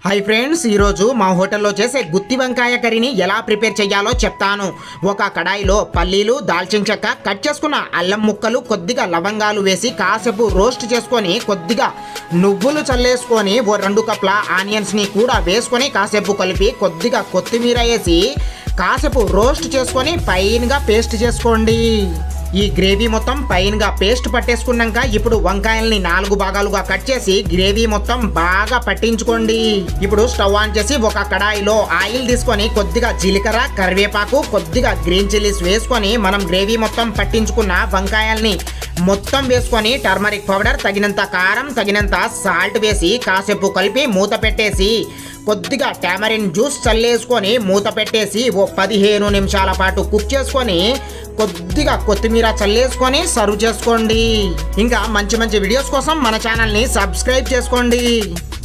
hi friends ఈరోజు మా హోటల్లో చేసే గుత్తి వంకాయ కర్రీని ఎలా ప్రిపేర్ చేయాలో చెప్తాను ఒక కడాయిలో పల్లీలు దాల్చిన చెక్క కట్ చేసుకున్న అల్లం ముక్కలు కొద్దిగా లవంగాలు వేసి కాసేపు రోస్ట్ చేసుకొని కొద్దిగా నువ్వులు చల్లేసుకొని ఓ రెండు కప్ల ఆనియన్స్ని కూడా వేసుకొని కాసేపు కలిపి కొద్దిగా కొత్తిమీర వేసి కాసేపు రోస్ట్ చేసుకొని పైనగా పేస్ట్ చేసుకోండి ఈ గ్రేవీ మొత్తం పైనగా పేస్ట్ పట్టేసుకున్నాక ఇప్పుడు వంకాయల్ని నాలుగు భాగాలుగా కట్ చేసి గ్రేవీ మొత్తం బాగా పట్టించుకోండి ఇప్పుడు స్టవ్ ఆన్ చేసి ఒక కడాయిలో ఆయిల్ తీసుకొని కొద్దిగా జీలకర్ర కరివేపాకు కొద్దిగా గ్రీన్ చిల్లీస్ వేసుకొని మనం గ్రేవీ మొత్తం పట్టించుకున్న వంకాయల్ని మొత్తం వేసుకొని టర్మరిక్ పౌడర్ తగినంత కారం తగినంత సాల్ట్ వేసి కాసేపు కలిపి మూత పెట్టేసి కొద్దిగా టామరిన్ జ్యూస్ చల్లేసుకొని మూత పెట్టేసి ఓ పదిహేను నిమిషాల పాటు కుక్ చేసుకొని కొద్దిగా కొత్తిమీర చల్లేసుకొని సర్వ్ చేసుకోండి ఇంకా మంచి మంచి వీడియోస్ కోసం మన ఛానల్ని సబ్స్క్రైబ్ చేసుకోండి